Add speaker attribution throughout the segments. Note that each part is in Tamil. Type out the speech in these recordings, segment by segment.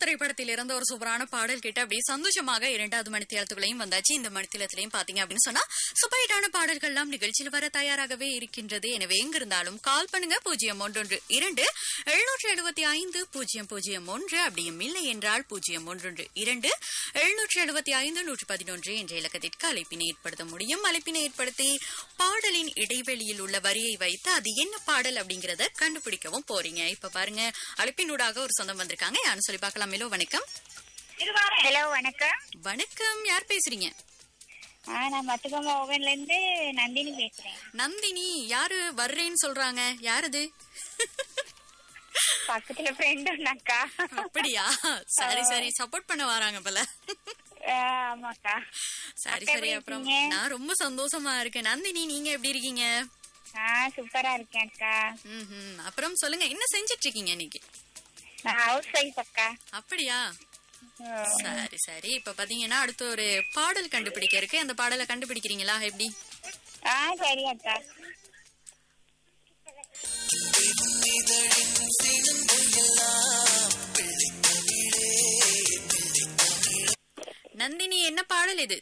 Speaker 1: திரைப்படத்தில் இருந்த ஒரு சூப்பரான பாடல் கேட்டு அப்படியே சந்தோஷமாக இரண்டாவது மணித்தியாலத்துகளையும் வந்தாச்சு இந்த மணித்தியாலத்திலையும் பாத்தீங்க அப்படின்னு சொன்னா சூப்பரான பாடல்கள் எல்லாம் நிகழ்ச்சியில் வர தயாராகவே இருக்கின்றது எனவே எங்க இருந்தாலும் கால் பண்ணுங்க பூஜ்ஜியம் ஒன்றொன்று இரண்டு எழுநூற்று எழுபத்தி ஐந்து பூஜ்ஜியம் பூஜ்ஜியம் ஒன்று அப்படியும் இல்லை என்றால் பூஜ்ஜியம் ஒன்றொன்று இரண்டு எழுநூற்று எழுபத்தி ஐந்து நூற்று பதினொன்று என்ற இலக்கத்திற்கு அழைப்பினை ஏற்படுத்த முடியும் அழைப்பினை ஏற்படுத்தி பாடலின் இடைவெளியில் உள்ள வரியை வைத்து அது என்ன பாடல் அப்படிங்கறத கண்டுபிடிக்கவும் போறீங்க இப்ப பாருங்க அழைப்பினூடாக ஒரு சொந்தம் வந்திருக்காங்க யாருன்னு சொல்லி பார்க்கலாம் ஹலோ வணக்கம்
Speaker 2: ஹலோ வணக்கம்
Speaker 1: வணக்கம் யார் பேசுறீங்க
Speaker 2: ஆ நான் மத்துக்கம்மா ஓவன்ல இருந்து நந்தினி பேசுறேன்
Speaker 1: நந்தினி யாரு வர்றேன்னு சொல்றாங்க யாரது
Speaker 2: பக்கத்துல ஃப்ரெண்டு அக்கா
Speaker 1: அப்படியா சரி சரி சப்போர்ட் பண்ண வராங்க போல
Speaker 2: ஆ, ஆமாக்கா
Speaker 1: சரி
Speaker 2: அக்கா
Speaker 1: சரி
Speaker 2: எப்படி
Speaker 1: அப்புறம்
Speaker 2: இருக்கீங்க?
Speaker 1: நான் ரொம்ப சந்தோஷமா இருக்கேன் நந்தினி நீங்க எப்படி இருக்கீங்க
Speaker 2: ஆ சூப்பரா இருக்கேன் அக்கா
Speaker 1: ம்ஹும். அப்புறம் சொல்லுங்க என்ன செஞ்சிட்டு இருக்கீங்க இன்னைக்கு
Speaker 2: நான் ஹவுஸ் ஒய்ஃப் அக்கா
Speaker 1: அப்படியா
Speaker 2: ஆ.
Speaker 1: சரி சரி இப்ப பாத்தீங்கன்னா அடுத்து ஒரு பாடல் கண்டுபிடிக்க இருக்கு அந்த பாடலை கண்டுபிடிக்கிறீங்களா எப்படி
Speaker 2: ஆ சரி அக்கா
Speaker 1: நந்தினி என்ன பாடல் இது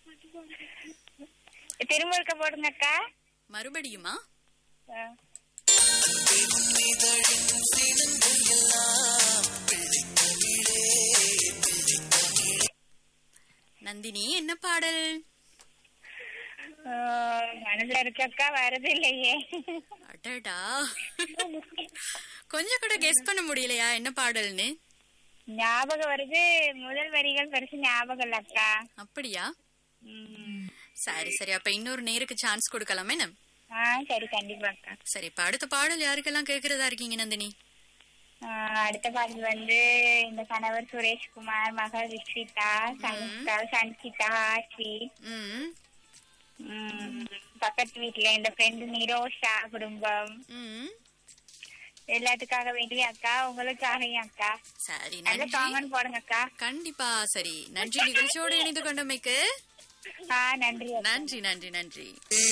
Speaker 2: திரும்ப இருக்க போடுங்க அக்கா
Speaker 1: மறுபடியுமா
Speaker 2: ஆ.
Speaker 1: நந்தினி என்ன பாடல்
Speaker 2: ஆ, மனதுல இருக்க அக்கா வரது இல்லையே
Speaker 1: அடடா கொஞ்சம் கூட கெஸ் பண்ண முடியலையா என்ன பாடல்னு
Speaker 2: ஞாபகம் வருது முதல் வரிகள் பெருசு ஞாபகம் இல்ல அக்கா
Speaker 1: அப்படியா
Speaker 2: ம்.
Speaker 1: சரி சரி அப்ப இன்னொரு நேருக்கு சான்ஸ் கொடுக்கலாமே நம்ம
Speaker 2: ஆ சரி கண்டிப்பா அக்கா
Speaker 1: சரி இப்ப அடுத்த பாடல் யாருக்கெல்லாம் கேக்குறதா இருக்கீங்க நந்தினி
Speaker 2: ஆஹ் அடுத்த பாடல் வந்து இந்த கணவர் சுரேஷ்குமார் மகள் ரிக்ஷிதா சங்கா சன்கிதா ஆஷி
Speaker 1: ம்
Speaker 2: உம், பக்கத்து வீட்டுல இந்த ஃப்ரெண்டு நிரோஷா குடும்பம்
Speaker 1: ம்
Speaker 2: எல்லாத்துக்காக வேண்டிய அக்கா உங்களுக்காகவும் அக்கா
Speaker 1: சரி
Speaker 2: நல்ல
Speaker 1: நன்றி
Speaker 2: சாங்கன் போடுங்க அக்கா
Speaker 1: கண்டிப்பா சரி நன்றி நிகழ்ச்சியோடு இணைந்து கொண்டமைக்கு
Speaker 2: ஆஹ் நன்றி அக்கா
Speaker 1: நன்றி நன்றி நன்றி